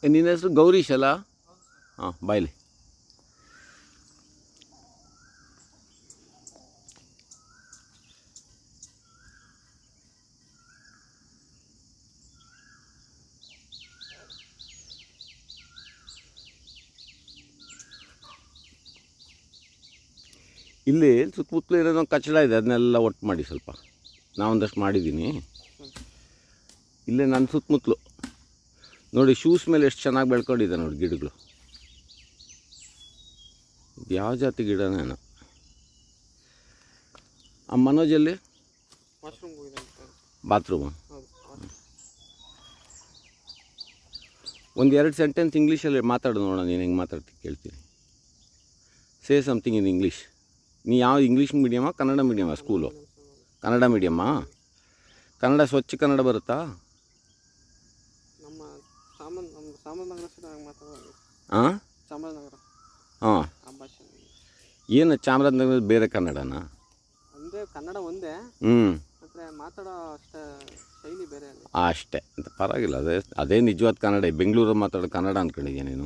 ನಿನ್ನ ಹೆಸರು ಗೌರೀಶ್ ಅಲ್ಲ ಹಾಂ ಬಾಯ್ಲಿ ಇಲ್ಲಿ ಸುತ್ತಮುತ್ತಲು ಇರೋದೊಂದು ಕಚಡ ಇದೆ ಅದನ್ನೆಲ್ಲ ಒಟ್ಟು ಮಾಡಿ ಸ್ವಲ್ಪ ನಾವೊಂದಷ್ಟು ಮಾಡಿದ್ದೀನಿ ಇಲ್ಲೇ ನನ್ನ ಸುತ್ತಮುತ್ತಲು ನೋಡಿ ಶೂಸ್ ಮೇಲೆ ಎಷ್ಟು ಚೆನ್ನಾಗಿ ಬೆಳ್ಕೊಂಡಿದೆ ನೋಡಿ ಗಿಡಗಳು ಇದು ಯಾವ ಜಾತಿ ಗಿಡನೇನೋ ಆ ಮನೋಜಲ್ಲಿ ವಾಶ್ರೂಮ್ಗೆ ಹೋಗಿದೆ ಅಂತ ಬಾತ್ರೂಮು ಹೌದು ಒಂದು ಎರಡು ಸೆಂಟೆನ್ಸ್ ಇಂಗ್ಲೀಷಲ್ಲಿ ಮಾತಾಡು ನೋಡೋಣ ನೀನು ಹೆಂಗೆ ಮಾತಾಡ್ತಿ ಕೇಳ್ತೀನಿ ಸೇ ಸಮಥಿಂಗ್ ಇನ್ ಇಂಗ್ಲೀಷ್ ನೀ ಯಾವ ಇಂಗ್ಲೀಷ್ ಮೀಡಿಯಮಾ ಕನ್ನಡ ಮೀಡಿಯಮಾ ಸ್ಕೂಲು ಕನ್ನಡ ಮೀಡಿಯಮ್ಮಾ ಕನ್ನಡ ಸ್ವಚ್ಛ ಕನ್ನಡ ಬರುತ್ತಾ ನಮ್ಮ ಸಾಮಾನ್ ನಮ್ಮ ಚಾಮರಾಜನಗರ ಸೈಡ್ ಮಾತಾಡೋದು ಹಾಂ ಚಾಮರಾಜನಗರ ಹಾಂ ಆ ಭಾಷೆ ಏನು ಚಾಮರಾಜನಗರ ಬೇರೆ ಕನ್ನಡನಾ ಒಂದೇ ಕನ್ನಡ ಒಂದೇ ಹ್ಞೂ ಆದರೆ ಮಾತಾಡೋ ಅಷ್ಟೇ ಶೈಲಿ ಬೇರೆ ಅಲ್ಲಿ ಅಷ್ಟೇ ಅಂತ ಪರವಾಗಿಲ್ಲ ಅದೇ ಅದೇ ನಿಜವಾದ ಕನ್ನಡ ಬೆಂಗಳೂರಲ್ಲಿ ಮಾತಾಡೋ ಕನ್ನಡ ಅಂದ್ಕೊಂಡಿದ್ಯಾ ನೀನು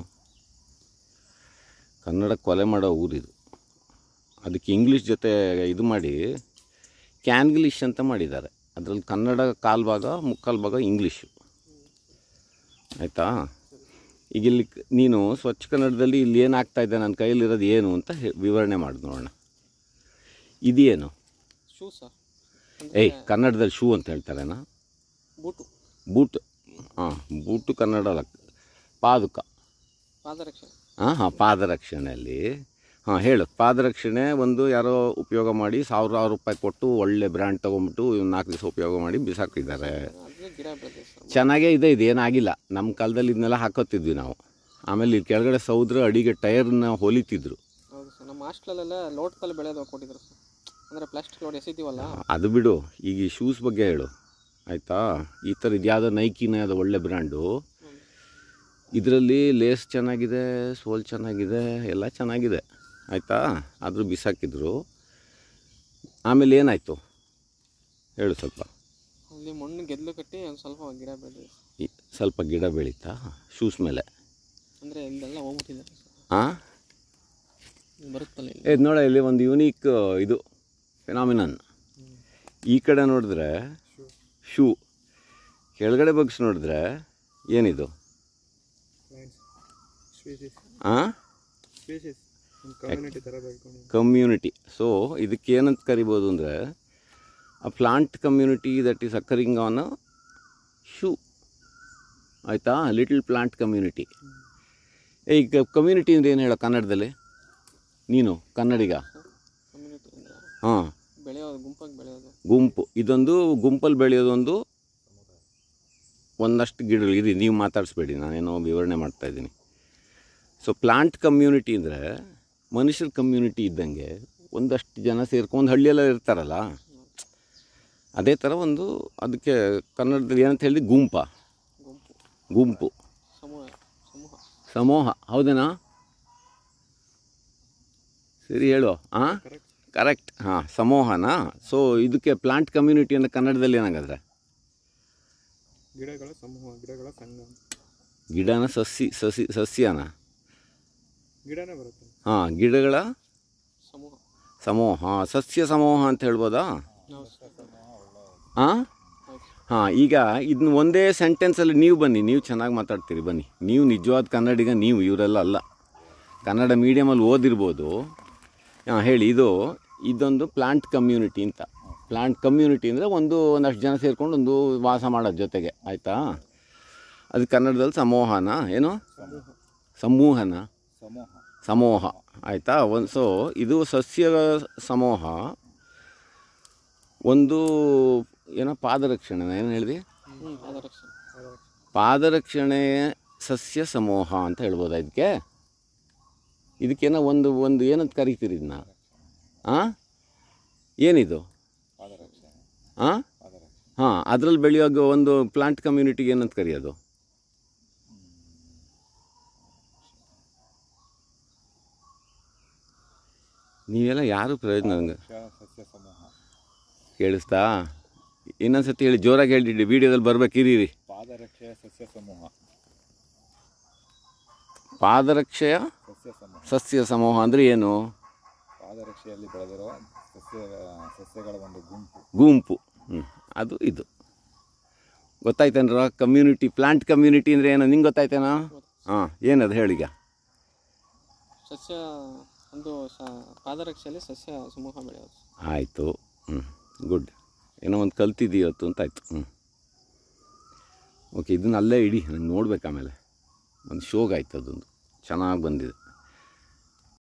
ಕನ್ನಡ ಕೊಲೆ ಮಾಡೋ ಊರಿದು ಅದಕ್ಕೆ ಇಂಗ್ಲೀಷ್ ಜೊತೆ ಇದು ಮಾಡಿ ಕ್ಯಾನ್ಗ್ಲಿಷ್ ಅಂತ ಮಾಡಿದ್ದಾರೆ ಅದರಲ್ಲಿ ಕನ್ನಡ ಕಾಲು ಭಾಗ ಮುಕ್ಕಾಲು ಭಾಗ ಇಂಗ್ಲೀಷು ಆಯಿತಾ ಈಗ ಇಲ್ಲಿ ಕ- ನೀನು ಸ್ವಚ್ಛ ಕನ್ನಡದಲ್ಲಿ ಇಲ್ಲಿ ಏನು ಆಗ್ತಾ ಇದೆ ನನ್ನ ಕೈಯಲ್ಲಿರೋದು ಏನು ಅಂತ ಹೇ- ವಿವರಣೆ ಮಾಡು ನೋಡೋಣ ಇದೇನು ಶೂ ಸರ್ ಏಯ್ ಕನ್ನಡದಲ್ಲಿ ಶೂ ಅಂತ ಹೇಳ್ತಾರೇನಾ ಬೂಟು ಬೂಟ್ ಹಾಂ ಬೂಟು ಕನ್ನಡ ಅಲ್ಲ ಪಾದುಕ ಪಾದರಕ್ಷೆ ಹಾಂ ಹಾಂ ಪಾದರಕ್ಷಣೆಯಲ್ಲಿ ಹಾಂ ಹೇಳು ಪಾದರಕ್ಷಣೆ ಒಂದು ಯಾರೋ ಉಪಯೋಗ ಮಾಡಿ ಸಾವಿರಾರು ರೂಪಾಯಿ ಕೊಟ್ಟು ಒಳ್ಳೆ ಬ್ರ್ಯಾಂಡ್ ತೊಗೊಂಬಿಟ್ಟು ಇವ್ನು ನಾಲ್ಕು ದಿವಸ ಉಪಯೋಗ ಮಾಡಿ ಬಿಸಾಕಿದ್ದಾರೆ ಅದೇ ಗಿಡ ಬೆಳೆದಿದೆ ಸರ್ ಚೆನ್ನಾಗೇ ಇದೆ ಇದೇನಾಗಿಲ್ಲ ನಮ್ಮ ಕಾಲದಲ್ಲಿ ಇದನ್ನೆಲ್ಲ ಹಾಕೋತಿದ್ವಿ ನಾವು ಆಮೇಲೆ ಇಲ್ಲಿ ಕೆಳಗಡೆ ಸೌದ್ರ ಅಡಿಗೆ ಟೈರ್ನ ಹೊಲಿತಿದ್ರು ಹೌದು ಸರ್ ನಮ್ಮ ಹಾಸ್ಟ್ಲಲ್ಲೆಲ್ಲ ಲೋಟ್ ಕಲ್ಲು ಬೆಳೆಯೋದು ಕೊಟ್ಟಿದ್ರು ಸರ್ ಅಂದರೆ ಪ್ಲಾಸ್ಟಿಕ್ ಲೋಡ್ ಎಸಿತೀವಲ್ಲ ಅದು ಬಿಡು ಈಗ ಈ ಶೂಸ್ ಬಗ್ಗೆ ಹೇಳು ಆಯಿತಾ ಈ ಥರ ಇದು ಯಾವುದೋ ನೈಕಿನ ಅದು ಒಳ್ಳೆ ಬ್ರ್ಯಾಂಡು ಇದರಲ್ಲಿ ಲೇಸ್ ಚೆನ್ನಾಗಿದೆ ಸೋಲ್ ಚೆನ್ನಾಗಿದೆ ಎಲ್ಲ ಚೆನ್ನಾಗಿದೆ ಆಯಿತಾ ಆದರೂ ಬಿಸಾಕಿದ್ರು ಆಮೇಲೆ ಏನಾಯಿತು ಹೇಳು ಸ್ವಲ್ಪ ಅಲ್ಲಿ ಮಣ್ಣು ಗೆದ್ಲು ಕಟ್ಟಿ ಒಂದು ಸ್ವಲ್ಪ ಗಿಡ ಬೆಳೆದಿದೆ ಈ ಸ್ವಲ್ಪ ಗಿಡ ಬೆಳೀತಾ ಶೂಸ್ ಮೇಲೆ ಅಂದರೆ ಇಲ್ಲೆಲ್ಲ ಹೋಗ್ಬಿಟ್ಟಿದ್ದಾರೆ ಸರ್ ಹಾಂ ಬರುತ್ತಲ್ಲ ಇಲ್ಲಿ ಇದು ನೋಡ ಇಲ್ಲಿ ಒಂದು ಯುನೀಕ್ ಇದು ಫಿನಾಮಿನನ್ ಈ ಕಡೆ ನೋಡಿದ್ರೆ ಶೂ ಕೆಳಗಡೆ ಬಗ್ಸ್ ನೋಡಿದ್ರೆ ಏನಿದು ಹಾಂ ಸ್ಪೀಸೀಸ್ ಕಮ್ಯುನಿಟಿ ಥರ ಬೆಳ್ಕೊಂಡು ಕಮ್ಯುನಿಟಿ ಸೊ ಇದಕ್ಕೆ ಏನಂತ ಕರಿಬೋದು ಅಂದರೆ uh plant community that is occurring on a shoe ಆಯಿತಾ ಲಿಟಲ್ ಪ್ಲಾಂಟ್ ಕಮ್ಯುನಿಟಿ ಈಗ ಕಮ್ಯುನಿಟಿ ಅಂದರೆ ಏನು ಹೇಳೋ ಕನ್ನಡದಲ್ಲಿ ನೀನು ಕನ್ನಡಿಗ ಕಮ್ಯುನಿಟಿ ಅಂದರೆ ಹಾಂ ಬೆಳೆಯೋದು ಗುಂಪಾಗಿ ಬೆಳೆಯೋದು ಗುಂಪು ಇದೊಂದು ಗುಂಪಲ್ಲಿ ಬೆಳೆಯೋದೊಂದು ಒಂದಷ್ಟು ಗಿಡಗಳು ಇರಿ ನೀವು ಮಾತಾಡಿಸ್ಬೇಡಿ ನಾನೇನೋ ವಿವರಣೆ ಮಾಡ್ತಾ ಇದ್ದೀನಿ ಸೊ ಪ್ಲಾಂಟ್ ಕಮ್ಯುನಿಟಿ ಅಂದರೆ ಮನುಷ್ಯರ ಕಮ್ಯುನಿಟಿ ಇದ್ದಂಗೆ ಒಂದಷ್ಟು ಜನ ಸೇರ್ಕೊಂಡು ಹಳ್ಳಿಯೆಲ್ಲ ಇರ್ತಾರಲ್ಲ ಅದೇ ಥರ ಒಂದು ಅದಕ್ಕೆ ಕನ್ನಡದಲ್ಲಿ ಏನಂತ ಹೇಳಿದ್ರೆ ಗುಂಪ ಗುಂಪು ಗುಂಪು ಸಮೂಹ ಸಮೂಹ ಸಮೂಹ ಹೌದೇನಾ ಸರಿ ಹೇಳು ಹಾಂ ಕರೆಕ್ಟ್ ಕರೆಕ್ಟ್ ಹಾಂ ಸಮೂಹನಾ ಸೊ ಇದಕ್ಕೆ ಪ್ಲಾಂಟ್ ಕಮ್ಯುನಿಟಿ ಅನ್ನೋ ಕನ್ನಡದಲ್ಲಿ ಏನಾಗದ್ರೆ ಗಿಡಗಳ ಸಮೂಹ ಗಿಡಗಳ ಸಂಘ ಗಿಡನ ಸಸಿ ಸಸಿ ಸಸ್ಯನ ಗಿಡನೇ ಬರುತ್ತೆ ಹಾಂ ಗಿಡಗಳ ಸಮೂಹ ಸಮೂಹ ಹಾಂ ಸಸ್ಯ ಸಮೂಹ ಅಂತ ಹೇಳ್ಬೋದಾ ಹಾಂ ಹಾಂ ಈಗ ಇದನ್ನ ಒಂದೇ ಸೆಂಟೆನ್ಸಲ್ಲಿ ನೀವು ಬನ್ನಿ ನೀವು ಚೆನ್ನಾಗಿ ಮಾತಾಡ್ತೀರಿ ಬನ್ನಿ ನೀವು ನಿಜವಾದ ಕನ್ನಡಿಗ ನೀವು ಇವರೆಲ್ಲ ಅಲ್ಲ ಕನ್ನಡ ಮೀಡಿಯಮಲ್ಲಿ ಓದಿರ್ಬೋದು ಹಾಂ ಹೇಳಿ ಇದು ಇದೊಂದು ಪ್ಲಾಂಟ್ ಕಮ್ಯುನಿಟಿ ಅಂತ ಪ್ಲಾಂಟ್ ಕಮ್ಯುನಿಟಿ ಅಂದರೆ ಒಂದು ಒಂದಷ್ಟು ಜನ ಸೇರ್ಕೊಂಡು ಒಂದು ವಾಸ ಮಾಡೋದು ಜೊತೆಗೆ ಆಯಿತಾ ಅದು ಕನ್ನಡದಲ್ಲಿ ಸಮೂಹನ ಏನು ಸಮೂಹನ ಸಮೂಹ ಆಯಿತಾ ಒಂದು ಸೊ ಇದು ಸಸ್ಯ ಸಮೂಹ ಒಂದು ಏನೋ ಪಾದರಕ್ಷಣೆ ಏನು ಹೇಳಿದೆ ಹ್ಞೂ ಪಾದರಕ್ಷೆ ಪಾದರಕ್ಷಣೆ ಸಸ್ಯ ಸಮೂಹ ಅಂತ ಹೇಳ್ಬೋದಾ ಇದಕ್ಕೆ ಇದಕ್ಕೇನೋ ಒಂದು ಒಂದು ಏನಂತ ಕರಿತೀರಿ ಇದನ್ನ ಹಾಂ ಏನಿದು ಹಾಂ ಹಾಂ ಅದ್ರಲ್ಲಿ ಬೆಳೆಯುವಾಗ ಒಂದು ಪ್ಲಾಂಟ್ ಕಮ್ಯುನಿಟಿಗೆ ಏನಂತ ಕರೆಯೋದು ನೀವೆಲ್ಲ ಯಾರು ಪ್ರಯೋಜನ ನಂಗೆ ಸಸ್ಯ ಸಮೂಹ ಕೇಳಿಸ್ತಾ ಇನ್ನೊಂದು ಸತಿ ಹೇಳಿ ಜೋರಾಗಿ ಹೇಳಿ ವಿಡಿಯೋದಲ್ಲಿ ಬರ್ಬೇಕು ಇರೀರಿ ಪಾದರಕ್ಷೆ ಸಸ್ಯ ಸಮೂಹ ಪಾದರಕ್ಷೆಯ ಸಸ್ಯ ಸಮೂಹ ಸಸ್ಯ ಸಮೂಹ ಅಂದರೆ ಏನು ಪಾದರಕ್ಷೆಯಲ್ಲಿ ಬೆಳೆದಿರುವ ಸಸ್ಯ ಸಸ್ಯಗಳ ಒಂದು ಗುಂಪು ಗುಂಪು ಹ್ಞೂ ಅದು ಇದು ಗೊತ್ತಾಯ್ತೇನ್ರ ಕಮ್ಯುನಿಟಿ ಪ್ಲಾಂಟ್ ಕಮ್ಯುನಿಟಿ ಅಂದರೆ ಏನು ನಿಂಗೆ ಗೊತ್ತಾಯ್ತೇನಾ ಹಾಂ ಏನದು ಹೇಳೀಗ ಸಸ್ಯ ಒಂದು ಸ ಪಾದರಕ್ಷೆಯಲ್ಲಿ ಸಸ್ಯ ಸಮೂಹ ಬೆಳೆಯೋದು ಆಯಿತು ಹ್ಞೂ ಗುಡ್ ಏನೋ ಒಂದು ಕಲ್ತಿದ್ದೀವತ್ತು ಅಂತ ಆಯಿತು ಹ್ಞೂ ಓಕೆ ಇದನ್ನ ಅಲ್ಲೇ ಇಡಿ ನಂಗೆ ನೋಡ್ಬೇಕು ಆಮೇಲೆ ಒಂದು ಶೋಗ್ ಆಯ್ತು ಅದೊಂದು ಚೆನ್ನಾಗಿ ಬಂದಿದೆ